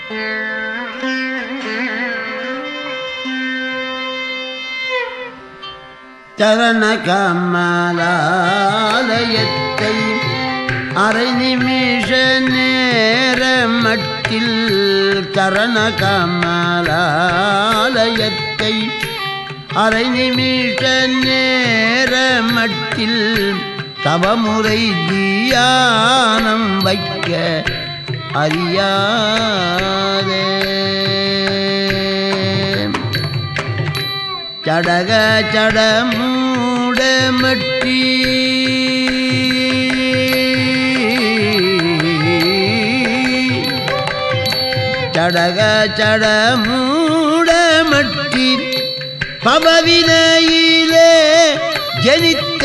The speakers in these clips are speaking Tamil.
சரண கமலாலயத்தை அரை நிமிஷ நேர மட்டில் சரண கமலாலயத்தை அரை நிமிஷ நேர மட்டில் தவமுறை தியானம் வைக்க அறியாதே சடக சட மூட மட்டி சடக சட மூட மட்டி பபவினையிலே ஜனித்த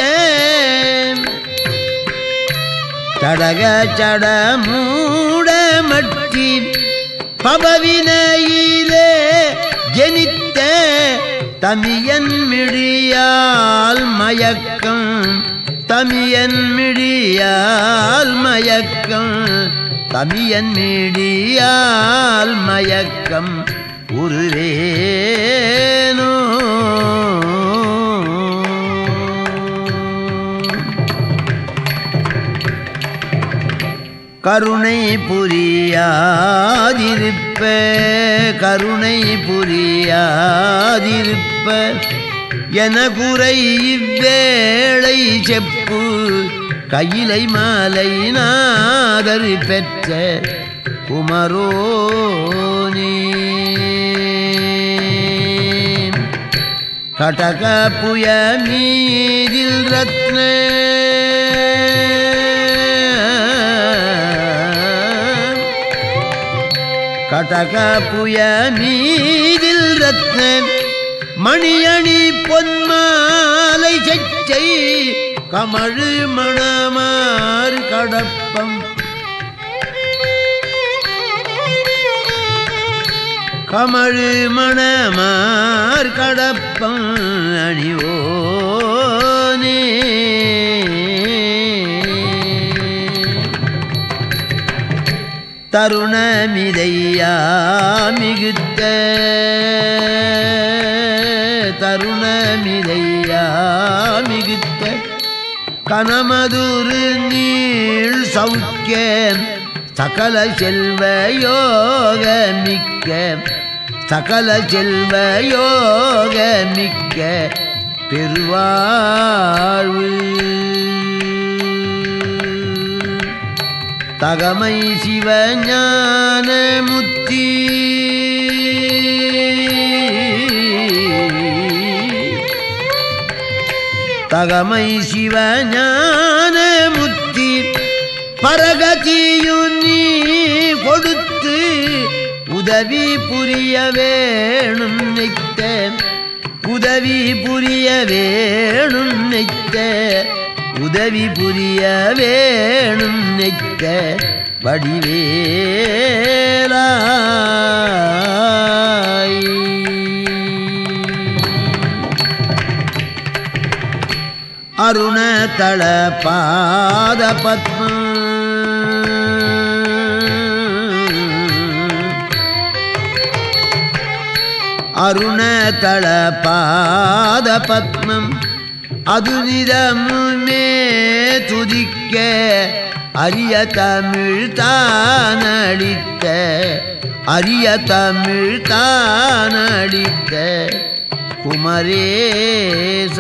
சடக சட மூட மட்டி பபவினையிலே ஜனித்த தமியன் மிழியால் மயக்கம் தமியன் மிழியால் மயக்கம் தமியன் மிழியால் மயக்கம் உருவேனோ கருணை புரியாதிருப்ப கருணை புரியாதிருப்ப என குறை இவ்வேளை செப்பு கையிலை மாலை நாதர் பெற்ற குமரோனே கடக புய மீதில் ரத்ன கடக புய மீதில் ரத்ன மணியணி பொன்மாலை செச்சை கமழு மணமாறு கடப்பம் கமழு மணமார் கடப்பம் அணிவோனே தருணமிதையா மிகுத்த தருணமிதையா மிகுத்த கனமதுரு நீள் சௌக்கிய சகல செல்வ யோக மிக்க சகல செல்வ யோக மிக்க பெருவாழ்வு தகமை சிவஞான முத்தி தகமை சிவஞான முத்தி பரகதியும் நீ கொடுத்து உதவி புரிய வேணும் நித்த உதவி புரிய வேணும் நித்த உதவி புரிய வேணும் நித்த வடிவேலாய் அருணதள பாத பத்மம் அருணதள பாத பத்மம் அது நிறமுமே துதிக்க அரிய தமிழ் தானடித்த அரிய தமிழ் தானடித்த குமரேச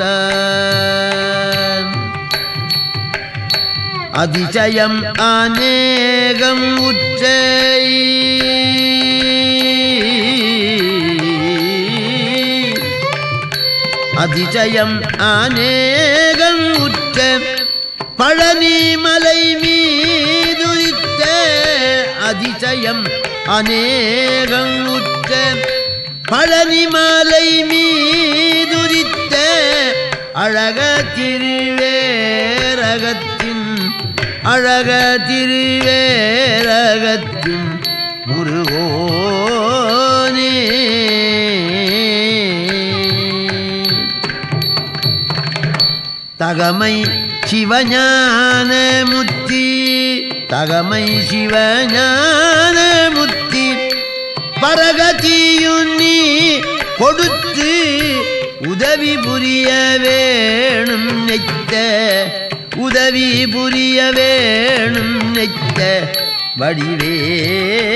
அதிசயம் அநேகம் உச்சை அதிசயம் அநேகம் உற்ற பழனி மலை மீதுரித்த அதிசயம் அநேகம் உற்ற பழனி மலை மீதுரித்த அழக திருவேரகத்தின் அழக திருவேரகத்தின் முருகோனே தகமை சிவஞான முத்தி தகமை சிவஞான முத்தி உதவி புரிய வேணும் நெத்த உதவி புரிய வேணும் நெத்த வடிவே